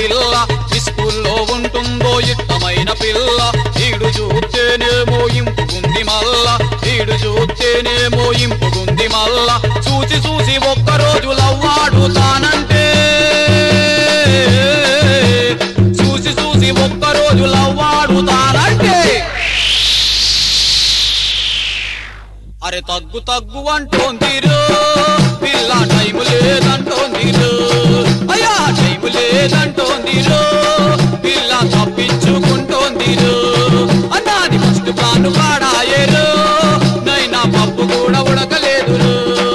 పిల్ల స్కూల్లో ఉంటుందో ఇట్టమైన పిల్ల ఈడు చూస్తేనేమో ఇంపుకుంది మల్ల ఈడు చూస్తేనేమో ఇంపుకుంది మల్ల చూసి చూసి ఒక్కరోజు లవ్వాడు తానంటే చూసి చూసి ఒక్కరోజు లవ్వాడు తానంటే అరే తగ్గు తగ్గు అంటోందిరు పిల్ల టైము లేదంటోందిరు అయ్యా టైము లేదంటోందిరు పిల్ల తప్పించుకుంటోందిరు అన్నాది ఫస్ట్ ప్లాన్ పాడాయేరు నైనా పప్పు కూడా ఉడకలేదురు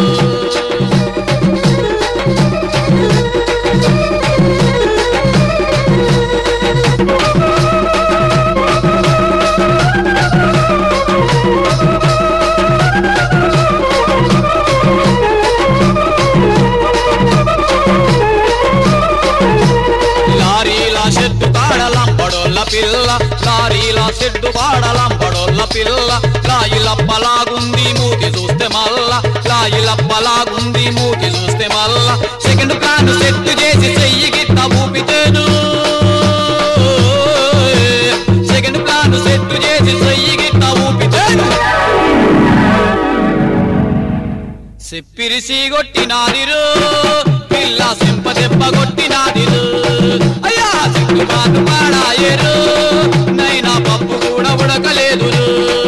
లారీలా షెడ్డు కాడలంపడోళ్ళ పిల్ల లారీలా షెడ్డు పాడలంపడోళ్ళ పిల్ల లాయిలప్పలాగుంది మూతి చూస్తే మల్ల లాయిలప్పలాగుంది మూతి చూస్తే మల్ల సెకండ్ ప్లాన్ సెట్ చేసి చెయ్యి గిట్ట ఊపితేను సెకండ్ ప్లాన్ సెట్ చేసి చెయ్యి గిట్ట ఊపితేను సెప్పిరిసి కొట్టినాదిరు పిల్ల సింప దెబ్బ కొట్టినాదిరు అయ్యా సిగ్గు మాటు పాడాయేరు నైనా పప్పు కూడా ఉడకలేదురు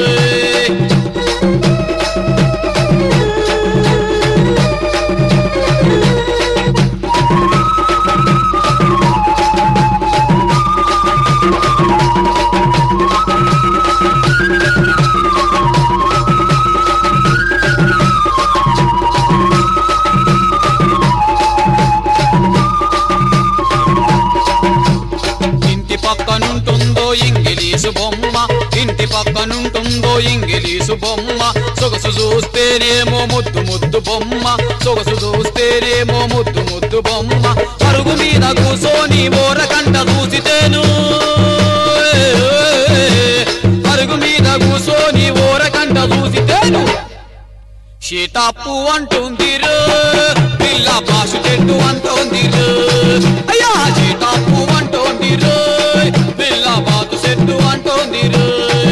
ఇంటి పక్కనుంటుందో ఇంగిలీసు బొమ్మ ఇంటి పక్కనుంటుందో ఇంగిలీసు బొమ్మ సొగసు చూస్తేనేమో ముద్దు ముద్దు బొమ్మ సొగసు చూస్తేనేమో ముద్దు ముద్దు బొమ్మ పరుగు మీద కూసోని ఓరకంట చూసితేను పరుగు మీద కూసోని ఓరకంట చూసితేను షీటాపు అంటుందిరు పిల్ల పాసు చెట్టు అంటోందిరు అయ్యా షీటాపు అంటోందిరు పిల్ల బాతు చెట్టు అంటోందిరు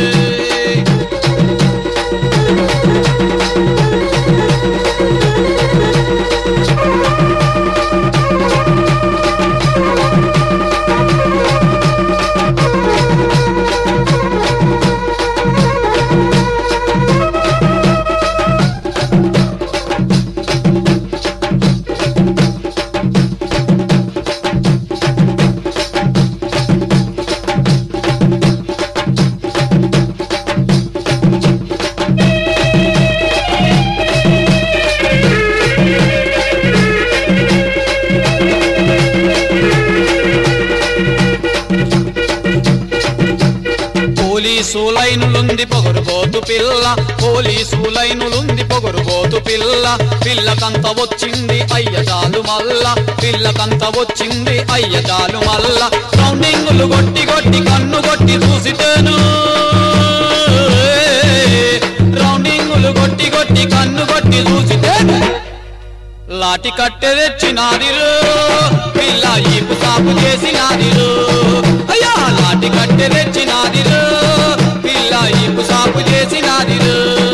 పోలీసు లైనులుంది పొగరుబోతు పిల్ల పోలీసు లైనులుంది పొగరుబోతు పిల్ల పిల్లకంత వచ్చింది అయ్యటాలు మల్ల పిల్లకంత వచ్చింది అయ్యటాలు మల్ల రౌండింగులు కొట్టి కొట్టి కన్ను కొట్టి చూసితేను రౌండింగులు కొట్టి కొట్టి కన్ను కొట్టి చూసితేను లాటి కట్టె తెచ్చినాదిరు పిల్ల ఈపు సాపు చేసినాదిరు అయ్యా లాటి కట్టె తెచ్చినాదిరు పిల్ల ఈపు సాపు చేసినాదిరు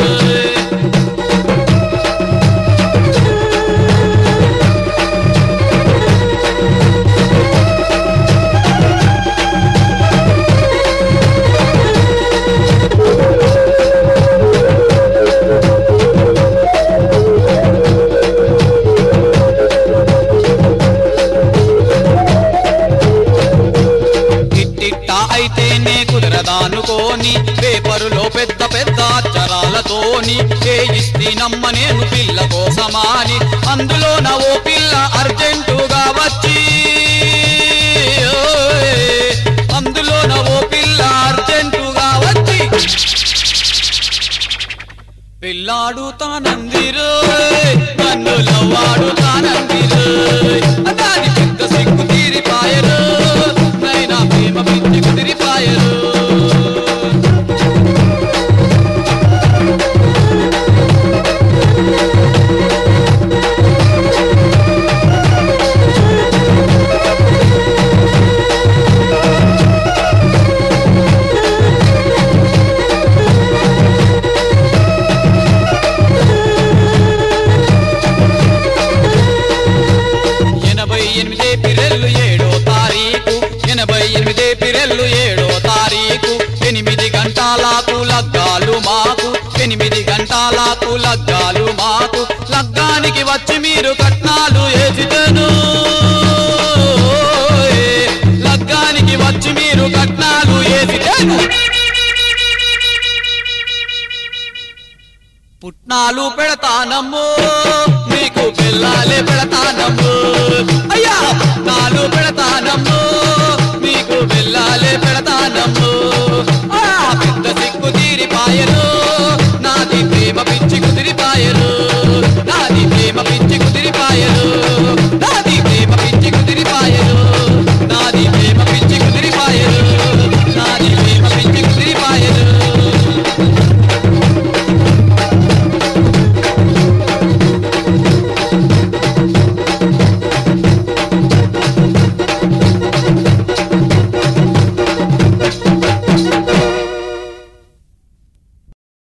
ఇట్టిట్ట అయితేనే కుదరదానుకోని పేపరులో పెద్ద పెద్ద అక్షరాలతోని చేయిస్తి నమ్మ నేను పిల్ల కోసమాని అందులో నా ఓ పిల్ల అర్జెంటుగా వచ్చి ఓయ్, అందులో నా ఓ పిల్ల అర్జెంటుగా వచ్చి పిల్లాడు తానందిరు నన్ను లవ్వాడు తానందిరు దాని పెద్ద సిగ్గు తీరిపాయరు నైనా ప్రేమ పిచ్చి కుదిరిపాయరు పిరెల్లు ఏడో తారీఖు ఎనభై ఎనిమిది పిరెల్లు ఏడో తారీఖు ఎనిమిది గంటలకు లగ్గాలు మాకు ఎనిమిది గంటలకు లగ్గాలు మాకు లగ్గానికి వచ్చి మీరు కట్నాలు వేసితేను లగ్గానికి వచ్చి మీరు కట్నాలు వేసితేను పుట్నాలు పెడతానమ్ము నీకు పిల్లాలే పెడతానమ్ము